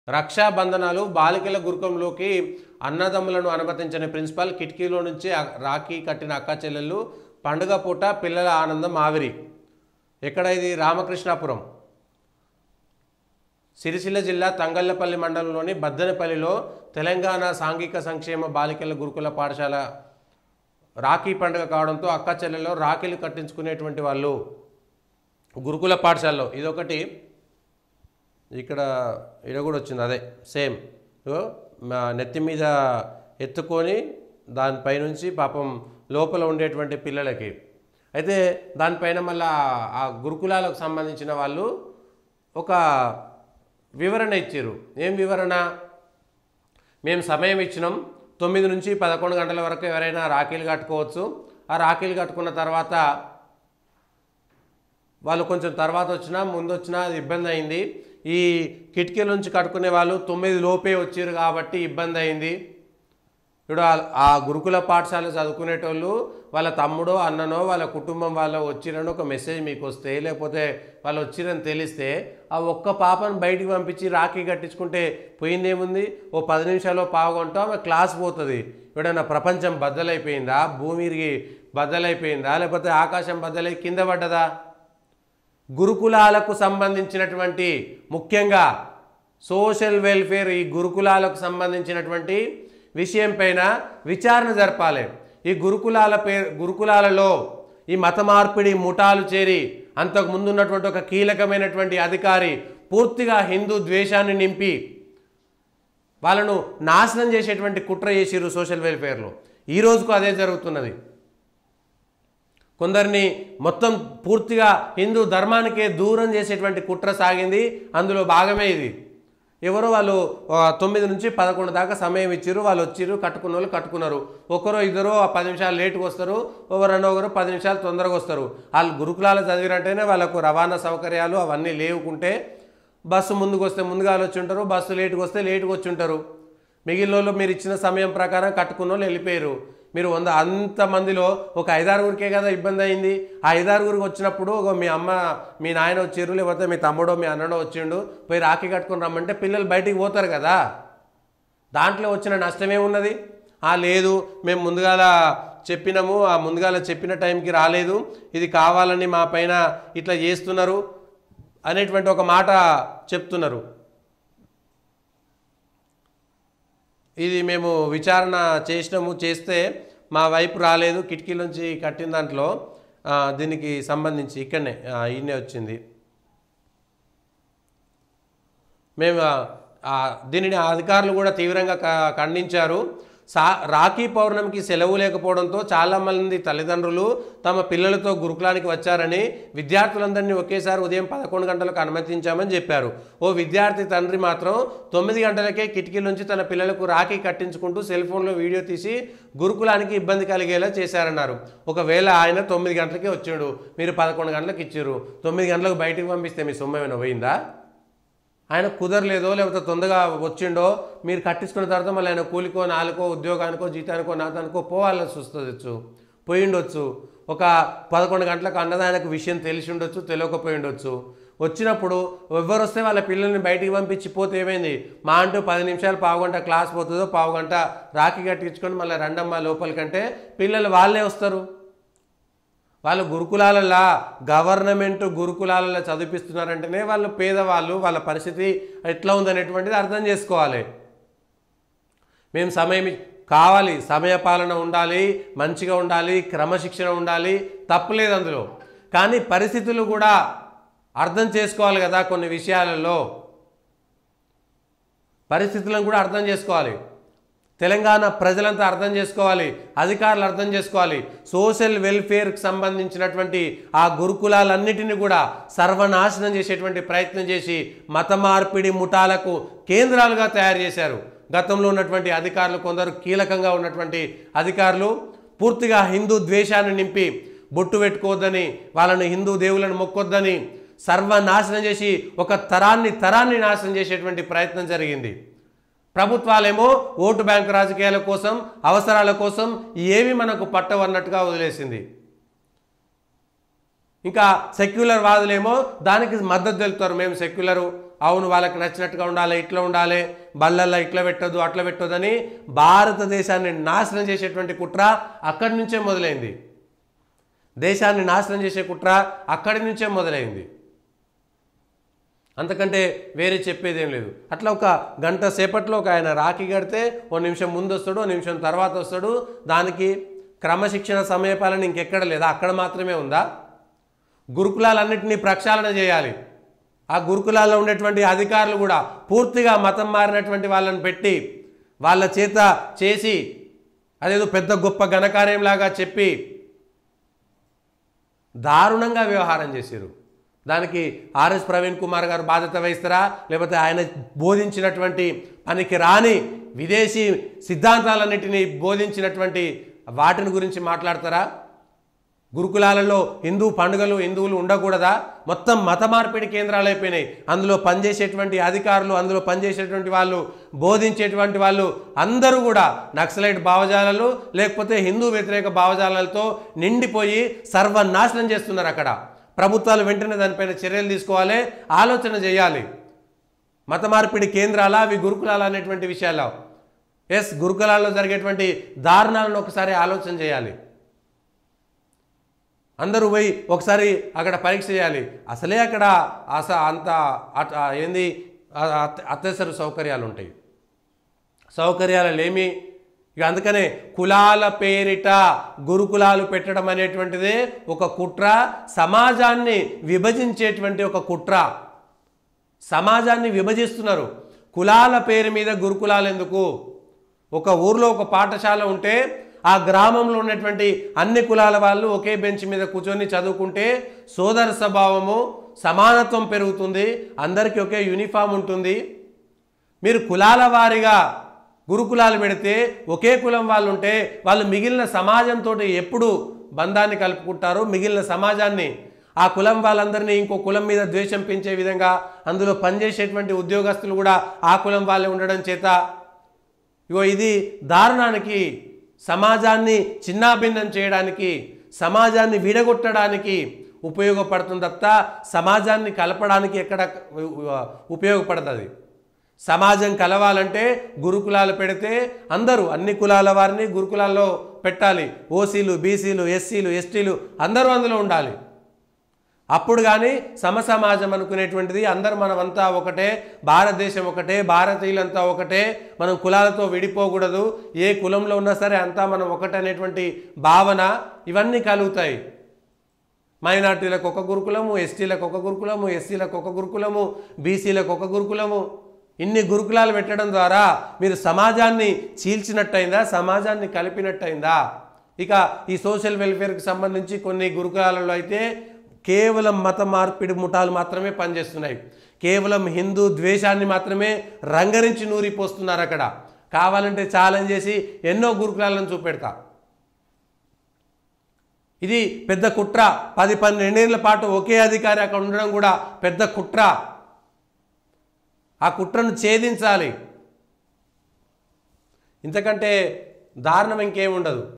రక్షాబంధనాలు బాలికల గురుకంలోకి అన్నదమ్ములను అనుమతించని ప్రిన్సిపల్ కిటికీలో నుంచి ఆ- రాఖీ కట్టిన అక్క చెల్లెళ్ళు పండుగ పూట పిల్లల ఆనందం ఆవిరి ఎక్కడ ఇది రామకృష్ణాపురం సిరిసిల్ల జిల్లా తంగళ్లపల్లి మండలంలోని బద్దనపల్లిలో తెలంగాణ సాంఘిక సంక్షేమ బాలికల గురుకుల పాఠశాల రాఖీ పండుగ కావడంతో అక్క చెల్లెల్లో రాఖీలు కట్టించుకునేటువంటి వాళ్ళు గురుకుల పాఠశాలలో ఇదొకటి ఇక్కడ ఇడ కూడా వచ్చింది అదే సేమ్ ఇగో మా నెత్తి మీద ఎత్తుకొని దానిపైనుంచి పాపం లోపల ఉండేటువంటి పిల్లలకి అయితే దానిపైన మళ్ళా ఆ గురుకులాలకు సంబంధించిన వాళ్ళు ఒక వివరణ ఇచ్చారు ఏం వివరణ మేము సమయం ఇచ్చినాం తొమ్మిది నుంచి పదకొండు గంటల వరకు ఎవరైనా రాఖీలు కట్టుకోవచ్చు ఆ రాఖీలు కట్టుకున్న తర్వాత వాళ్ళు కొంచెం తర్వాత వచ్చినా ముందు వచ్చినా అది ఇబ్బంది అయింది ఈ కిటికీల నుంచి కట్టుకునే వాళ్ళు తొమ్మిది లోపే వచ్చారు కాబట్టి ఇబ్బంది అయింది ఇప్పుడు ఆ- ఆ గురుకుల పాఠశాల చదువుకునేటోళ్ళు వాళ్ళ తమ్ముడో అన్ననో వాళ్ళ కుటుంబం వాళ్ళు వచ్చిరని ఒక మెసేజ్ మీకు వస్తే లేకపోతే వాళ్ళు వచ్చిరని తెలిస్తే ఆ ఒక్క పాపను బయటికి పంపించి రాఖీ కట్టించుకుంటే పోయిందేముంది ఓ పది నిమిషాలు పావు గంట ఆమె క్లాస్ పోతుంది ఎప్పుడైనా ప్రపంచం బద్దలైపోయిందా భూమికి బద్దలైపోయిందా లేకపోతే ఆకాశం బద్దలై కింద పడ్డదా గురుకులాలకు సంబంధించినటువంటి ముఖ్యంగా సోషల్ వెల్ఫేర్ ఈ గురుకులాలకు సంబంధించినటువంటి విషయం పైన విచారణ జరపాలి ఈ గురుకులాల పే గురుకులాలలో ఈ మత మార్పిడి ముఠాలు చేరి అంతకు ముందు ఉన్నటువంటి ఒక కీలకమైనటువంటి అధికారి పూర్తిగా హిందూ ద్వేషాన్ని నింపి వాళ్ళను నాశనం చేసేటువంటి కుట్ర చేసిరు సోషల్ వెల్ఫేర్లో ఈ రోజుకు అదే జరుగుతున్నది కొందరిని మొత్తం పూర్తిగా హిందూ ధర్మానికే దూరం చేసేటువంటి కుట్ర సాగింది అందులో భాగమే ఇది ఎవరో వాళ్ళు ఆ, తొమ్మిది నుంచి పదకొండు దాకా సమయం ఇచ్చారు వాళ్ళు వచ్చిర్రు కట్టుకున్న వాళ్ళు కట్టుకున్నారు ఒకరో ఇద్దరు ఆ పది నిమిషాలు లేటుగా వస్తారు ఒకరన్నా ఒకరు పది నిమిషాలు తొందరగా వస్తారు వాళ్ళు గురుకులాలు చదివినట్టేనే వాళ్ళకు రవాణా సౌకర్యాలు అవన్నీ లేవుకుంటే బస్సు ముందుకు వస్తే ముందుగా వచ్చి ఉంటారు బస్సు లేటుగా వస్తే లేటుగా వచ్చి ఉంటారు మిగిలిన వాళ్ళు మీరు ఇచ్చిన సమయం ప్రకారం కట్టుకున్న వాళ్ళు వెళ్ళిపోయారు మీరు వంద అంతమందిలో ఒక ఐదారుగురికే కదా ఇబ్బంది అయింది ఆ ఐదారుగురికి వచ్చినప్పుడు ఒక మీ అమ్మ మీ నాయన వచ్చిర్రు లేకపోతే మీ తమ్ముడో మీ అన్నడో వచ్చిండు పోయి రాఖీ కట్టుకొని రమ్మంటే పిల్లలు బయటికి పోతారు కదా దాంట్లో వచ్చిన నష్టం ఏమున్నది ఆ లేదు మేము ముందుగాల చెప్పినాము ఆ ముందుగాల చెప్పిన టైంకి రాలేదు ఇది కావాలని మా పైన ఇట్లా చేస్తున్నారు అనేటువంటి ఒక మాట చెప్తున్నారు ఇది మేము విచారణ చేసినాము చేస్తే మా వైపు రాలేదు కిటికీ నుంచి కట్టిన దాంట్లో ఆ, దీనికి సంబంధించి ఇక్కడనే ఆ, ఈయనే వచ్చింది మేము ఆ, ఆ, దీనిని అధికారులు కూడా తీవ్రంగా క- ఖండించారు సా రాఖీ పౌర్ణమికి సెలవు లేకపోవడంతో చాలామంది తల్లిదండ్రులు తమ పిల్లలతో గురుకులానికి వచ్చారని విద్యార్థులందరినీ ఒకేసారి ఉదయం పదకొండు గంటలకు అనుమతించామని చెప్పారు ఓ విద్యార్థి తండ్రి మాత్రం తొమ్మిది గంటలకే కిటికీ నుంచి తన పిల్లలకు రాఖీ కట్టించుకుంటూ సెల్ ఫోన్లో వీడియో తీసి గురుకులానికి ఇబ్బంది కలిగేలా చేశారన్నారు ఒకవేళ ఆయన తొమ్మిది గంటలకే వచ్చాడు మీరు పదకొండు గంటలకు ఇచ్చారు తొమ్మిది గంటలకు బయటికి పంపిస్తే మీ సొమ్ము ఏమైనా పోయిందా ఆయన కుదరలేదో లేకపోతే తొందరగా వచ్చిండో మీరు కట్టించుకున్న తర్వాత మళ్ళీ ఆయన కూలికో నాలుకో ఉద్యోగానికో జీతానికో నాతానికో పోవాల్సి వస్తుంది పోయి ఉండొచ్చు ఒక పదకొండు గంటలకు అన్నది ఆయనకు విషయం తెలిసి ఉండొచ్చు తెలియకపోయి ఉండొచ్చు వచ్చినప్పుడు ఎవరు వస్తే వాళ్ళ పిల్లల్ని బయటికి పంపించి పోతే ఏమైంది మా అంటూ పది నిమిషాలు పావుగంట క్లాస్ పోతుందో పావుగంట రాఖీ కట్టించుకొని మళ్ళీ రండమ్మ లోపలికంటే పిల్లలు వాళ్ళే వస్తారు వాళ్ళు గురుకులాలలా గవర్నమెంట్ గురుకులాలలో చదివిస్తున్నారంటేనే వాళ్ళు పేదవాళ్ళు వాళ్ళ పరిస్థితి ఎట్లా ఉందనేటువంటిది అర్థం చేసుకోవాలి మేము సమయం ఇ- కావాలి సమయపాలన ఉండాలి మంచిగా ఉండాలి క్రమశిక్షణ ఉండాలి తప్పులేదు అందులో కానీ పరిస్థితులు కూడా అర్థం చేసుకోవాలి కదా కొన్ని విషయాలలో పరిస్థితులను కూడా అర్థం చేసుకోవాలి తెలంగాణ ప్రజలంతా అర్థం చేసుకోవాలి అధికారులు అర్థం చేసుకోవాలి సోషల్ వెల్ఫేర్కి సంబంధించినటువంటి ఆ గురుకులాలన్నిటిని కూడా సర్వనాశనం చేసేటువంటి ప్రయత్నం చేసి మత మార్పిడి ముఠాలకు కేంద్రాలుగా తయారు చేశారు గతంలో ఉన్నటువంటి అధికారులు కొందరు కీలకంగా ఉన్నటువంటి అధికారులు పూర్తిగా హిందూ ద్వేషాన్ని నింపి బొట్టు పెట్టుకోవద్దని వాళ్ళని హిందూ దేవులను మొక్కొద్దని సర్వనాశనం చేసి ఒక తరాన్ని తరాన్ని నాశనం చేసేటువంటి ప్రయత్నం జరిగింది ప్రభుత్వాలేమో ఓటు బ్యాంకు రాజకీయాల కోసం అవసరాల కోసం ఏవి మనకు పట్టవన్నట్టుగా వదిలేసింది ఇంకా సెక్యులర్ వాదులేమో దానికి మద్దతు తెలుపుతారు మేము సెక్యులరు అవును వాళ్ళకి నచ్చినట్టుగా ఉండాలి ఇట్లా ఉండాలి బల్లల్లో ఇట్లా పెట్టొద్దు అట్లా పెట్టొద్దు అని భారతదేశాన్ని నాశనం చేసేటువంటి కుట్ర అక్కడి నుంచే మొదలైంది దేశాన్ని నాశనం చేసే కుట్ర అక్కడి నుంచే మొదలైంది అంతకంటే వేరే చెప్పేది ఏం లేదు అట్లా ఒక గంట సేపట్లో ఒక ఆయన రాఖీ కడితే ఓ నిమిషం ముందు వస్తాడు ఓ నిమిషం తర్వాత వస్తాడు దానికి క్రమశిక్షణ సమయపాలన ఇంకెక్కడ లేదా అక్కడ మాత్రమే ఉందా గురుకులాలన్నింటినీ ప్రక్షాళన చేయాలి ఆ గురుకులాల్లో ఉండేటువంటి అధికారులు కూడా పూర్తిగా మతం మారినటువంటి వాళ్ళని పెట్టి వాళ్ళ చేత చేసి అదేదో పెద్ద గొప్ప ఘనకార్యంలాగా చెప్పి దారుణంగా వ్యవహారం చేశారు దానికి ఆర్ఎస్ ప్రవీణ్ కుమార్ గారు బాధ్యత వహిస్తారా లేకపోతే ఆయన బోధించినటువంటి పనికి రాని విదేశీ సిద్ధాంతాలన్నిటినీ బోధించినటువంటి వాటిని గురించి మాట్లాడతారా గురుకులాలలో హిందూ పండుగలు హిందువులు ఉండకూడదా మొత్తం మత మార్పిడి కేంద్రాలు అయిపోయినాయి అందులో పనిచేసేటువంటి అధికారులు అందులో పనిచేసేటువంటి వాళ్ళు బోధించేటువంటి వాళ్ళు అందరూ కూడా నక్సలైట్ భావజాలాలు లేకపోతే హిందూ వ్యతిరేక భావజాలాలతో నిండిపోయి సర్వనాశనం చేస్తున్నారు అక్కడ ప్రభుత్వాలు వెంటనే దానిపైన చర్యలు తీసుకోవాలి ఆలోచన చేయాలి మత మార్పిడి కేంద్రాల అవి గురుకులాలు అనేటువంటి విషయాలు ఎస్ గురుకులాల్లో జరిగేటువంటి దారుణాలను ఒకసారి ఆలోచన చేయాలి అందరూ పోయి ఒకసారి అక్కడ పరీక్ష చేయాలి అసలే అక్కడ అస అంత అట్- ఆ ఏంది ఆ అత్య- అత్యవసర సౌకర్యాలు ఉంటాయి సౌకర్యాలు లేమి ఇక అందుకనే కులాల పేరిట గురుకులాలు పెట్టడం అనేటువంటిదే ఒక కుట్ర సమాజాన్ని విభజించేటువంటి ఒక కుట్ర సమాజాన్ని విభజిస్తున్నారు కులాల పేరు మీద గురుకులాలు ఎందుకు ఒక ఊర్లో ఒక పాఠశాల ఉంటే ఆ గ్రామంలో ఉన్నటువంటి అన్ని కులాల వాళ్ళు ఒకే బెంచ్ మీద కూర్చొని చదువుకుంటే సోదర స్వభావము సమానత్వం పెరుగుతుంది అందరికీ ఒకే యూనిఫామ్ ఉంటుంది మీరు కులాల వారీగా గురుకులాలు పెడితే ఒకే కులం వాళ్ళు ఉంటే వాళ్ళు మిగిలిన సమాజంతో ఎప్పుడు బంధాన్ని కలుపుకుంటారు మిగిలిన సమాజాన్ని ఆ కులం వాళ్ళందరినీ ఇంకో కులం మీద ద్వేషం పెంచే విధంగా అందులో పనిచేసేటువంటి ఉద్యోగస్తులు కూడా ఆ కులం వాళ్ళే ఉండడం చేత ఇగో ఇది దారుణానికి సమాజాన్ని చిన్నాభిన్నం చేయడానికి సమాజాన్ని విడగొట్టడానికి ఉపయోగపడుతుంది తప్ప సమాజాన్ని కలపడానికి ఎక్కడ ఉపయోగపడుతుంది సమాజం కలవాలంటే గురుకులాలు పెడితే అందరూ అన్ని కులాల వారిని గురుకులాల్లో పెట్టాలి ఓసీలు బీసీలు ఎస్సీలు ఎస్టీలు అందరూ అందులో ఉండాలి అప్పుడు కానీ సమసమాజం అనుకునేటువంటిది అందరు మనమంతా ఒకటే భారతదేశం ఒకటే భారతీయులంతా ఒకటే మనం కులాలతో విడిపోకూడదు ఏ కులంలో ఉన్నా సరే అంతా మనం ఒకటే అనేటువంటి భావన ఇవన్నీ కలుగుతాయి మైనార్టీలకు ఒక గురుకులము ఎస్టీలకు ఒక గురుకులము ఎస్సీలకు ఒక గురుకులము బీసీలకు ఒక గురుకులము ఇన్ని గురుకులాలు పెట్టడం ద్వారా మీరు సమాజాన్ని చీల్చినట్టయిందా సమాజాన్ని కలిపినట్టయిందా ఇక ఈ సోషల్ వెల్ఫేర్కి సంబంధించి కొన్ని గురుకులాలలో అయితే కేవలం మత మార్పిడి ముఠాలు మాత్రమే పనిచేస్తున్నాయి కేవలం హిందూ ద్వేషాన్ని మాత్రమే రంగరించి నూరిపోస్తున్నారు అక్కడ కావాలంటే ఛాలెంజ్ చేసి ఎన్నో గురుకులాలను చూపెడతా ఇది పెద్ద కుట్ర పది పన్నెండేళ్ల పాటు ఒకే అధికారి అక్కడ ఉండడం కూడా పెద్ద కుట్ర ఆ కుట్రను ఛేదించాలి ఇంతకంటే దారుణం ఇంకేం ఉండదు